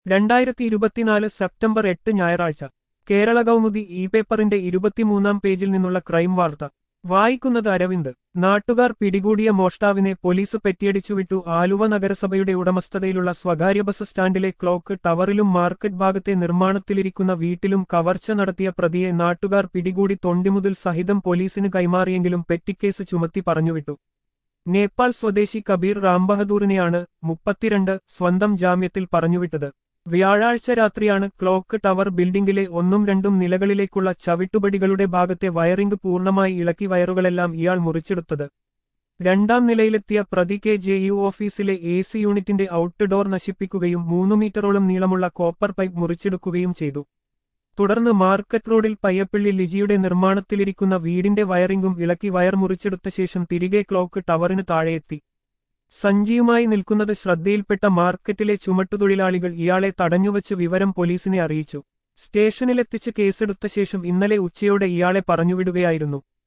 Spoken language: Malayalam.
രണ്ടായിരത്തി ഇരുപത്തിനാല് സെപ്റ്റംബർ എട്ട് ഞായറാഴ്ച കേരള കൗമുദി ഇ പേപ്പറിന്റെ ഇരുപത്തിമൂന്നാം പേജിൽ നിന്നുള്ള ക്രൈം വാർത്ത വായിക്കുന്നത് അരവിന്ദ് നാട്ടുകാർ പിടികൂടിയ മോഷ്ടാവിനെ പോലീസ് പെറ്റിയടിച്ചുവിട്ടു ആലുവ നഗരസഭയുടെ ഉടമസ്ഥതയിലുള്ള സ്വകാര്യ ബസ് സ്റ്റാൻഡിലെ ക്ലോക്ക് ടവറിലും മാർക്കറ്റ് ഭാഗത്തെ നിർമ്മാണത്തിലിരിക്കുന്ന വീട്ടിലും കവർച്ച നടത്തിയ പ്രതിയെ നാട്ടുകാർ പിടികൂടി തൊണ്ടിമുതൽ സഹിതം പോലീസിന് കൈമാറിയെങ്കിലും പെറ്റിക്കേസ് ചുമത്തി പറഞ്ഞുവിട്ടു നേപ്പാൾ സ്വദേശി കബീർ റാംബഹദൂറിനെയാണ് മുപ്പത്തിരണ്ട് സ്വന്തം ജാമ്യത്തിൽ പറഞ്ഞുവിട്ടത് വ്യാഴാഴ്ച രാത്രിയാണ് ക്ലോക്ക് ടവർ ബിൽഡിംഗിലെ ഒന്നും രണ്ടും നിലകളിലേക്കുള്ള ചവിട്ടുപടികളുടെ ഭാഗത്തെ വയറിംഗ് പൂർണ്ണമായി ഇളക്കി വയറുകളെല്ലാം ഇയാൾ മുറിച്ചെടുത്തത് രണ്ടാം നിലയിലെത്തിയ പ്രതി കെ ജെ യു ഓഫീസിലെ എ സി യൂണിറ്റിന്റെ ഔട്ട്ഡോർ നശിപ്പിക്കുകയും മൂന്ന് മീറ്ററോളം നീളമുള്ള കോപ്പർ പൈപ്പ് മുറിച്ചെടുക്കുകയും ചെയ്തു തുടർന്ന് മാർക്കറ്റ് റോഡിൽ പയ്യപ്പള്ളി ലിജിയുടെ നിർമ്മാണത്തിലിരിക്കുന്ന വീടിന്റെ വയറിംഗും ഇളക്കി വയർ മുറിച്ചെടുത്ത ശേഷം തിരികെ ക്ലോക്ക് ടവറിന് താഴെയെത്തി സഞ്ജിയുമായി നിൽക്കുന്നത് ശ്രദ്ധയിൽപ്പെട്ട മാർക്കറ്റിലെ ചുമട്ടുതൊഴിലാളികൾ ഇയാളെ തടഞ്ഞുവച്ച് വിവരം പോലീസിനെ അറിയിച്ചു സ്റ്റേഷനിലെത്തിച്ച് കേസെടുത്ത ശേഷം ഇന്നലെ ഉച്ചയോടെ ഇയാളെ പറഞ്ഞുവിടുകയായിരുന്നു